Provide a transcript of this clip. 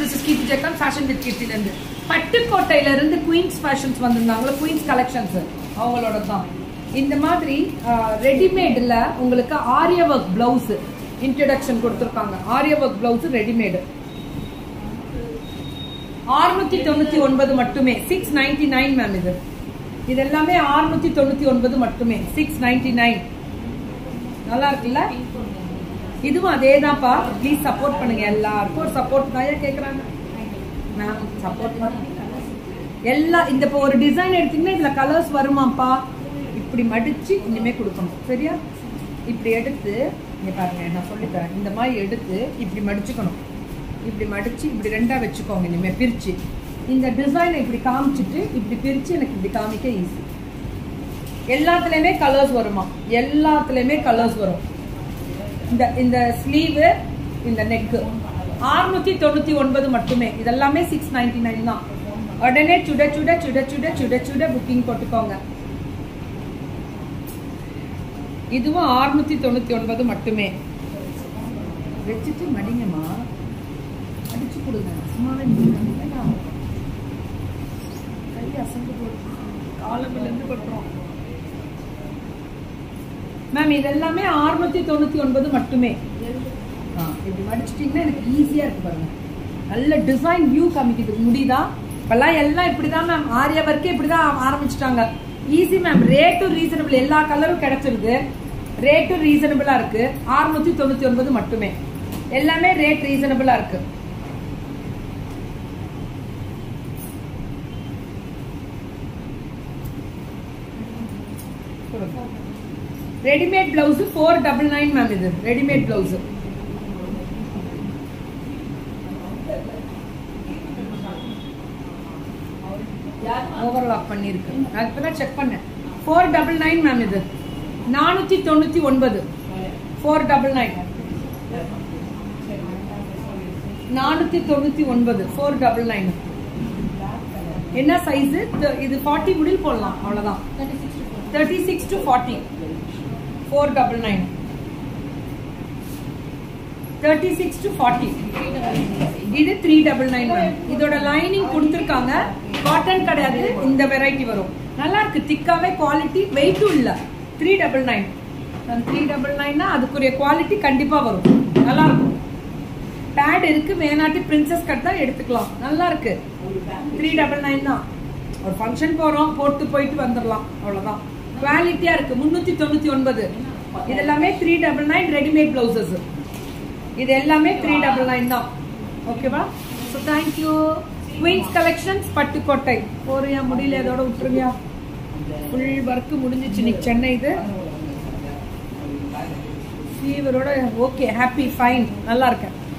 This is Keerthi Jagan fashion with கீர்த்தில இருந்து பட்டுக்கோட்டையில இருந்து குயின்ஸ் ஃபேஷன்ஸ் வந்திருந்தாங்களோ குயின்ஸ் கலெக்ஷன்ஸ் அவங்களோட தான் இந்த மாதிரி ரெடிமேட்ல உங்களுக்கு ஆரிய ஒர்க் பிளவுஸ் இன்ட்ரடக்ஷன் கொடுத்துருக்காங்க ஆரிய ஒர்க் பிளவுஸ் ரெடிமேடு ஆறுநூத்தி தொண்ணூத்தி ஒன்பது மட்டுமே சிக்ஸ் நைன்டி நைன் மேம் இது இது எல்லாமே ஆறுநூத்தி தொண்ணூத்தி ஒன்பது மட்டுமே சிக்ஸ் நைன்டி நைன் நல்லா இருக்குல்ல இதுவும் அதே தான்ப்பா ப்ளீஸ் சப்போர்ட் பண்ணுங்க எல்லாருக்கும் ஒரு சப்போர்ட் தான் கேக்குறாங்க மேம் சப்போர்ட் எல்லா இந்த இப்போ ஒரு டிசைன் எடுத்தீங்கன்னா இதுல கலர்ஸ் வருமாப்பா இப்படி மடிச்சு இனிமே கொடுக்கணும் சரியா இப்படி எடுத்து இங்க பாருங்க நான் சொல்லித்தரேன் இந்த மாதிரி எடுத்து இப்படி மடிச்சுக்கணும் இப்படி மடிச்சு இப்படி ரெண்டா வச்சுக்கோங்க இனிமே பிரிச்சு இந்த டிசைனை இப்படி காமிச்சிட்டு இப்படி பிரிச்சு எனக்கு இப்படி காமிக்க ஈஸி எல்லாத்துலயுமே கலர்ஸ் வருமா எல்லாத்துலயுமே கலர்ஸ் வரும் இந்த இந்த ஸ்லீவு இந்த நெக்கு ஆறுநூத்தி தொண்ணூத்தி ஒன்பது மட்டுமே இதெல்லாமே சிக்ஸ் நைன்டி நைன் தான் உடனே சுட சுட சுட சுட சுட சுட புக்கிங் போட்டுக்கோங்க இதுவும் ஆறுநூத்தி தொண்ணூத்தி ஒன்பது மட்டுமே வச்சுட்டு மடிங்கம்மா அடிச்சு கொடுங்க சும்மாவே நில்லுங்க. கை அசந்து போட்டு காலமில் இருந்து பட்டுரும் மேம் இது எல்லாமே ஆறுநூத்தி தொண்ணூத்தி ஒன்பது மட்டுமே ஆ, இப்படி மடிச்சிட்டீங்கன்னா எனக்கு ஈஸியா இருக்கு பாருங்க நல்ல டிசைன் வியூ காமிக்குது முடியுதா இப்பெல்லாம் எல்லாம் இப்படிதான் மேம் ஆரியா ஒர்க்கே இப்படிதான் ஆரம்பிச்சிட்டாங்க ஈஸி மேம் ரேட்டும் ரீசனபிள் எல்லா கலரும் கிடைச்சிருது ரேட்டும் ரீசனபிளா இருக்கு ஆறுநூத்தி தொண்ணூத்தி ஒன்பது மட்டுமே எல்லாமே ரேட் ரீசனபிளா இருக்கு readymade blouse four double nine ma'am இது ரெடிமேட் பிளவுஸ் ஓவர்லாக் பண்ணிருக்கு நான் இப்பதான் செக் பண்ணேன் ஃபோர் டபுள் நைன் மேம் இது நானூத்தி தொண்ணூத்தி ஒன்பது ஃபோர் டபுள் நைன் நானூத்தி தொண்ணூத்தி ஒன்பது ஃபோர் டபுள் நைன் என்ன சைஸ் இது ஃபார்ட்டி முடில் போடலாம் அவ்வளவுதான் thirty six to forty four double nine thirty six to forty இது த்ரீ டபுள் நைன் இதோட லைனிங் கொடுத்துருக்காங்க காட்டன் கிடையாது இந்த வெரைட்டி வரும் நல்லா இருக்கு திக்காவே குவாலிட்டி வெயிட்டும் இல்ல three double nine three double நைன்னா அதுக்குரிய குவாலிட்டி கண்டிப்பா வரும் நல்லா இருக்கும் பேட் இருக்கு வேணாட்டி பிரின்சஸ் கட் தான் எடுத்துக்கலாம் நல்லா இருக்கு த்ரீ டபுள் நைன் தான் ஒரு ஃபங்க்ஷன் போறோம் போட்டு போயிட்டு வந்துடலாம் அவ்வளவுதான் குவாலிட்டியா இருக்கு முன்னூத்தி தொண்ணூத்தி ஒன்பது இது எல்லாமே three double nine readymade blouses இது எல்லாமே த்ரீ டபுள் நைன் தான் ஓகேவா so thank you Queens collections Pattukkottai போறியா முடியல இதோட விட்டுருவியா ஃபுல் ஒர்க் முடிஞ்சிச்சு இன்னைக்கு சென்னை இது ஃபீவரோட ஓகே ஹாப்பி ஃபைன் நல்லா இருக்கேன்